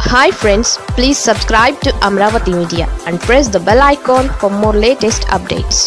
hi friends please subscribe to Amaravati media and press the bell icon for more latest updates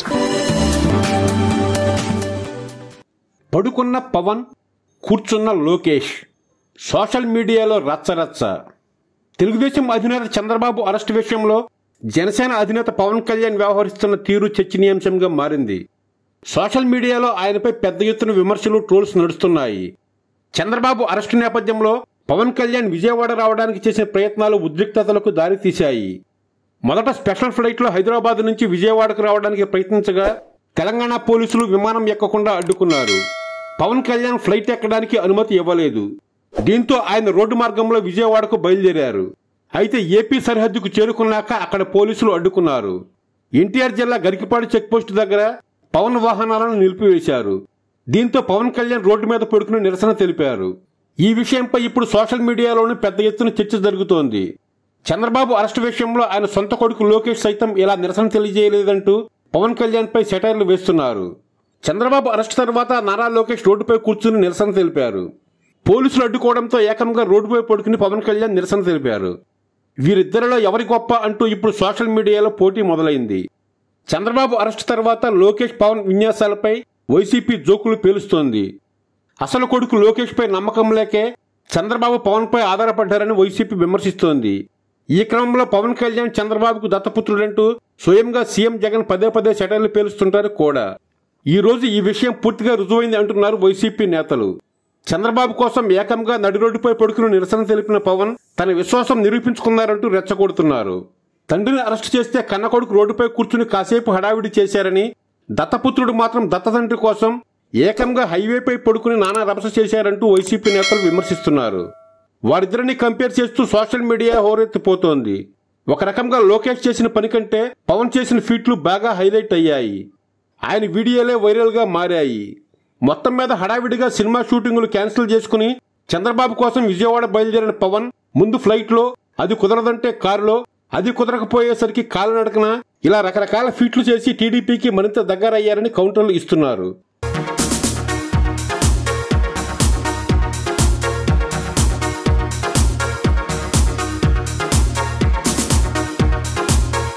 పడుకున్న పవన్ కూర్చున్న Lokesh social మీడియాలో రచ్చరచ్చ తెలుగుదేశం అధినేత Chandrababu arrest విషయంలో జనసేన అధినేత పవన్ కళ్యాణ్ వ్యవహరిస్తున్న తీరు చర్చనీయాంశంగా మారింది సోషల్ మీడియాలో ఆయనపై పెద్ద ఎత్తున విమర్శలు ట్రోల్స్ నడుస్తున్నాయి చంద్రబాబు అరెస్టు నేపథ్యంలో పవన్ కళ్యాణ్ విజయవాడ రావడానికి చేసిన ప్రయత్నాలు ఉద్రిక్తతలకు దారితీశాయి మొదట స్పెషల్ ఫ్లైట్లో హైదరాబాద్ నుంచి విజయవాడకు రావడానికి ప్రయత్నించగా తెలంగాణ పోలీసులు విమానం ఎక్కకుండా అడ్డుకున్నారు పవన్ కళ్యాణ్ ఫ్లైట్ ఎక్కడానికి అనుమతి ఇవ్వలేదు దీంతో ఆయన రోడ్డు మార్గంలో విజయవాడకు బయలుదేరారు అయితే ఏపీ సరిహద్దుకు చేరుకున్నాక అక్కడ పోలీసులు అడ్డుకున్నారు ఎన్టీఆర్ జిల్లా గరికిపాడు చెక్పోస్టు దగ్గర పవన్ వాహనాలను నిలిపివేశారు దీంతో పవన్ కళ్యాణ్ రోడ్డు మీద పడుకుని నిరసన తెలిపారు ఈ విషయంపై ఇప్పుడు సోషల్ మీడియాలోనూ పెద్ద ఎత్తున చర్చ జరుగుతోంది చంద్రబాబు అరెస్టు విషయంలో ఆయన సొంత కొడుకు లోకేష్ సైతం ఇలా నిరసన తెలియజేయలేదంటూ పవన్ కళ్యాణ్ పై సెటైర్లు వేస్తున్నారు చంద్రబాబు అరెస్టు తర్వాత నారా లోకేష్ రోడ్డుపై కూర్చుని నిరసన తెలిపారు పోలీసులు అడ్డుకోవడంతో ఏకంగా రోడ్డుపై పడుకుని పవన్ కళ్యాణ్ నిరసన తెలిపారు వీరిద్దరిలో ఎవరి గొప్ప అంటూ ఇప్పుడు సోషల్ మీడియాలో పోటీ మొదలైంది చంద్రబాబు అరెస్టు తర్వాత లోకేష్ పవన్ విన్యాసాలపై వైసీపీ జోకులు పేలుస్తోంది అసలు కొడుకు లోకేష్ పై నమ్మకం లేకే చంద్రబాబు పవన్ పై ఆధారపడ్డారని వైసీపీ విమర్శిస్తోంది ఈ క్రమంలో పవన్ కళ్యాణ్ చంద్రబాబుకు దత్తపుత్రుడంటూ స్వయంగా సీఎం జగన్ పదే పదే సెటైర్లు పేలుస్తుంటారు కూడా ఈ రోజు ఈ విషయం పూర్తిగా రుజువైంది అంటున్నారు వైసీపీ నేతలు చంద్రబాబు కోసం ఏకంగా నడి రోడ్డుపై పడుకుని నిరసన తెలిపిన పవన్ తన విశ్వాసం నిరూపించుకున్నారంటూ రెచ్చగొడుతున్నారు తండ్రిని అరెస్టు చేస్తే కన్న కొడుకు రోడ్డుపై కూర్చుని కాసేపు హడావిడి చేశారని దత్తపుత్రుడు మాత్రం దత్తతండ్రి కోసం ఏకంగా హైవేపై పడుకుని నానా రభస చేశారంటూ వైసీపీ నేతలు విమర్శిస్తున్నారు వారిద్దరిని కంపేర్ చేస్తూ సోషల్ మీడియా హోరెత్తిపోతోంది ఒక రకంగా లోకేష్ చేసిన పని కంటే పవన్ చేసిన ఫీట్లు బాగా హైలైట్ అయ్యాయి ఆయన వీడియోలే వైరల్గా మారాయి మొత్తం మీద హడావిడిగా సినిమా షూటింగులు క్యాన్సిల్ చేసుకుని చంద్రబాబు కోసం విజయవాడ బయలుదేరిన పవన్ ముందు ఫ్లైట్లో అది కుదరదంటే కారులో అది కుదరకపోయేసరికి కాలినడకన ఇలా రకరకాల ఫీట్లు చేసి టీడీపీకి మరింత దగ్గరయ్యారని కౌంటర్లు ఇస్తున్నారు